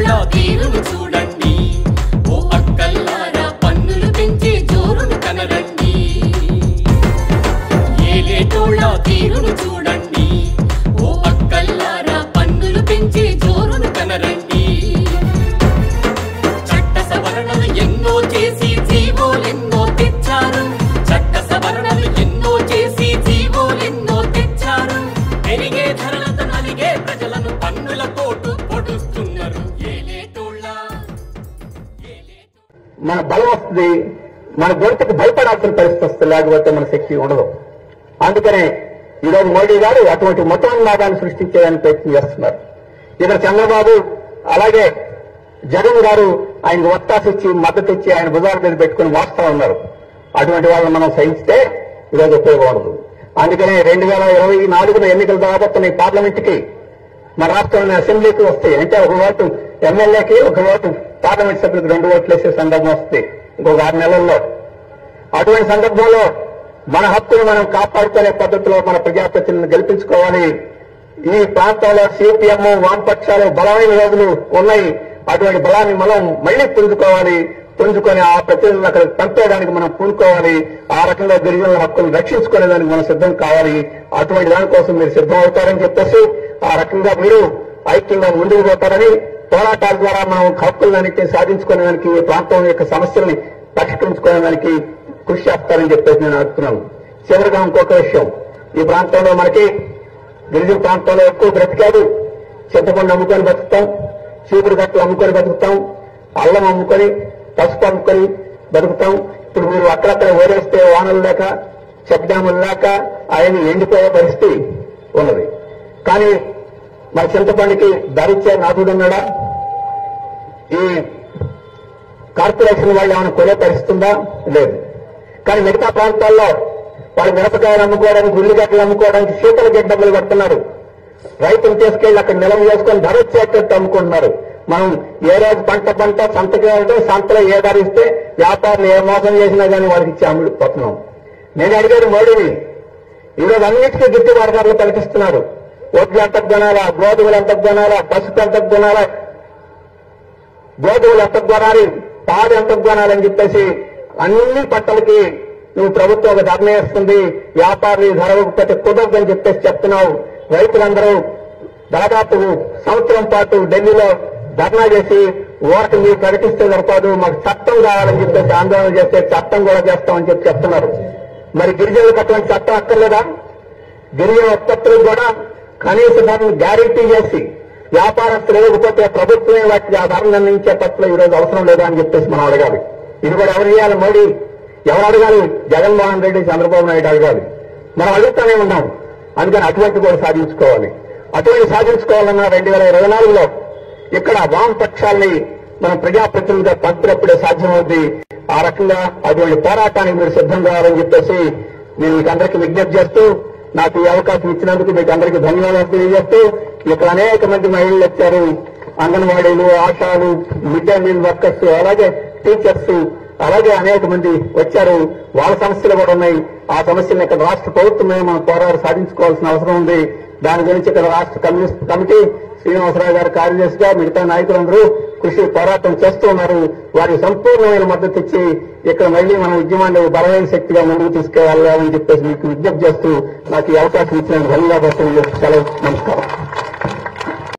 ఏలేటోళ్ళ తీరును చూడండి ఓ అక్కల్లారా పన్నులు పెంచి జోరును కనరండి ఏలేటోళ్ళ తీరును చూడండి ఓ అక్కల్లారా పన్నులు పెంచి జోరును కనరండి చట్ట సవరణలు ఎన్నో చేసి జీవోలెన్నో తెచ్చారు చట్ట సవరణలు ఎన్నో చేసి జీవోలెన్నో తెచ్చారు పెరిగే ధరలతో నలిగే ప్రజలను పన్నుల పోటు పొడుస్తున్నారు ఏలేటోళ్ళ ఏలేటోళ్ళ మన బలం వస్తుంది మన గొంతుకు భయపడాల్సిన పరిస్థితి వస్తుంది లేకపోతే మన శక్తి ఉండదు అందుకనే ఈరోజు మోడీ గారు అటువంటి మతోన్మాదాన్ని సృష్టించేదానికి ప్రయత్నం చేస్తున్నారు ఇక్కడ చంద్రబాబు అలాగే జగన్ గారు ఆయనకు ఒత్తాసు ఇచ్చి మద్దతు ఇచ్చి ఆయన భుజాల మీద పెట్టుకుని మోస్తా ఉన్నారు అటువంటి వాళ్ళని మనం సహిస్తే ఈరోజు ఉపయోగం ఉండదు అందుకనే రెండు వేల ఇరవై నాలుగున ఎన్నికలు రాబోతున్నాయి పార్లమెంట్ కి మన రాష్ట్రంలోని అసెంబ్లీకి వస్తాయి అంటే ఒక ఓటు ఎమ్మెల్యేకి ఒక ఓటు పార్లమెంట్ సభ్యులకు రెండు ఓట్లు వేసే సందర్భం వస్తుంది ఇంకొక ఆరు నెలల్లో అటువంటి సందర్భంలో మన హక్కును మనం కాపాడుకునే పద్ధతిలో మన ప్రజాప్రతినిధులను గెలిపించుకోవాలి ఈ ప్రాంతంలో సిపిఎం వామపక్షాలు బలమైన రోజులు ఉన్నాయి అటువంటి బలాన్ని మనం మళ్లీ పుంజుకోవాలి పుంజుకొని ఆ ప్రతినిధులను అక్కడ పంపేయడానికి మనం పూనుకోవాలి ఆ రకంగా గిరిజనుల హక్కులను రక్షించుకునేదానికి మనం సిద్ధం కావాలి అటువంటి దానికోసం మీరు సిద్ధం అవుతారని చెప్పేసి ఆ రకంగా మీరు ఐక్యంగా ముందుకు పోతారని పోరాటాల ద్వారా మనం హక్కులన్నింటినీ సాధించుకునేదానికి ఈ ప్రాంతం యొక్క సమస్యల్ని పరిష్కరించుకునేదానికి కృషి చేస్తారని చెప్పేసి నేను అడుగుతున్నాను చివరిగా ఇంకొక విషయం ఈ ప్రాంతంలో మనకి గిరిజన ప్రాంతంలో ఎక్కువ బ్రతికాడు చింతపండు అమ్ముకొని బతుకుతాం చీపురు గట్లు అమ్ముకొని బతుకుతాం అల్లం అమ్ముకొని పసుపు అమ్ముకొని బతుకుతాం ఇప్పుడు మీరు అక్కడక్కడ ఓరేస్తే వానలు లేక చెక్ డ్యాములు లేక ఆయన ఎండిపోయే పరిస్థితి ఉన్నది కానీ మన చింతపండుకి ధర ఇచ్చే నాథుడు ఉన్నాడా ఈ కార్పొరేషన్ వాళ్ళు ఏమైనా కొనే పరిస్థితి ఉందా లేదు కానీ మిగతా ప్రాంతాల్లో వాళ్ళు మిరపకాయలు అమ్ముకోవడానికి ఉల్లిగడ్డలు అమ్ముకోవడానికి శీతల గిడ్డలు పెడుతున్నారు రైతులు తీసుకెళ్లి అక్కడ నిల్వ చేసుకొని ధర వచ్చేటట్టు అమ్ముకుంటున్నారు మనం ఏ రోజు పంట పంట సంతకి వెళ్తే సంతలో ఏ ధర ఇస్తే వ్యాపారులు ఏ మోసం చేసినా కానీ వాళ్ళకి ఇచ్చి అమ్ముడిపోతున్నాం నేను అడిగాను మోడీని ఈరోజు అన్నిటికీ గిట్టుబాటు ధరలు ప్రకటిస్తున్నారు వడ్లు ఎంతకు కొనాలా గోధుమలు ఎంతకు కొనాలా పసుపు ఎంతకు కొనాలా గోధుమలు ఎంతకు కొనాలి పాలు ఎంతకు కొనాలని చెప్పేసి అన్ని పంటలకి నువ్వు ప్రభుత్వం ఒక ధర వేస్తుంది వ్యాపారులు ఈ ధర ఇవ్వకపోతే కుదరదని చెప్పేసి చెప్తున్నావు రైతులందరూ దాదాపు సంవత్సరం పాటు ఢిల్లీలో ధర్నా చేసి ఓటు మీరు ప్రకటిస్తే సరిపోదు మాకు చట్టం కావాలని చెప్పేసి ఆందోళన చేస్తే చట్టం కూడా చేస్తామని చెప్పి చెప్తున్నారు మరి గిరిజనులకు అటువంటి చట్టం అక్కర్లేదా గిరిజన ఉత్పత్తులకు కూడా కనీస ధరను గ్యారెంటీ చేసి వ్యాపారస్తులు ఇవ్వకపోతే ప్రభుత్వమే వాటికి ఆ ధర నిర్ణయించే పట్ల ఈ రోజు అవసరం లేదా అని చెప్పేసి మనం అడగాలి ఇది కూడా ఎవరు చేయాలి మోడీ ఎవరు అడగాలి జగన్మోహన్ రెడ్డి చంద్రబాబు నాయుడు అడగాలి మనం అడుగుతానే ఉన్నాం అందుకని అటువంటి కూడా సాధించుకోవాలి అటువంటి సాధించుకోవాలన్నా రెండు వేల ఇరవై నాలుగులో ఇక్కడ వామపక్షాల్ని మనం ప్రజాప్రతినిధిగా పంపినప్పుడే సాధ్యమవుతుంది ఆ రకంగా అటువంటి పోరాటానికి మీరు సిద్ధం కావాలని చెప్పేసి నేను మీకు అందరికీ విజ్ఞప్తి చేస్తూ నాకు ఈ అవకాశం ఇచ్చినందుకు మీకు అందరికీ ధన్యవాదాలు తెలియజేస్తూ ఇక్కడ అనేక మంది మహిళలు వచ్చారు అంగన్వాడీలు ఆశాలు మిడ్ డే మీల్ వర్కర్స్ అలాగే టీచర్స్ అలాగే అనేక మంది వచ్చారు వాళ్ళ సమస్యలు కూడా ఉన్నాయి ఆ సమస్యలను ఇక్కడ రాష్ట్ర ప్రభుత్వమే మనం పోరాడు సాధించుకోవాల్సిన అవసరం ఉంది దాని గురించి ఇక్కడ రాష్ట్ర కమ్యూనిస్ట్ కమిటీ శ్రీనివాసరావు గారు కార్యదర్శిగా మిగతా నాయకులందరూ కృషి పోరాటం చేస్తూ ఉన్నారు వారికి సంపూర్ణమైన మద్దతు ఇచ్చి ఇక్కడ మళ్ళీ మన ఉద్యమాన్ని బలమైన శక్తిగా ముందుకు తీసుకెళ్లాలని చెప్పేసి మీకు విజ్ఞప్తి చేస్తూ నాకు ఈ అవకాశం ఇచ్చినందుకు ధన్యవాదాలు తెలియజేస్తూ సెలవు నమస్కారం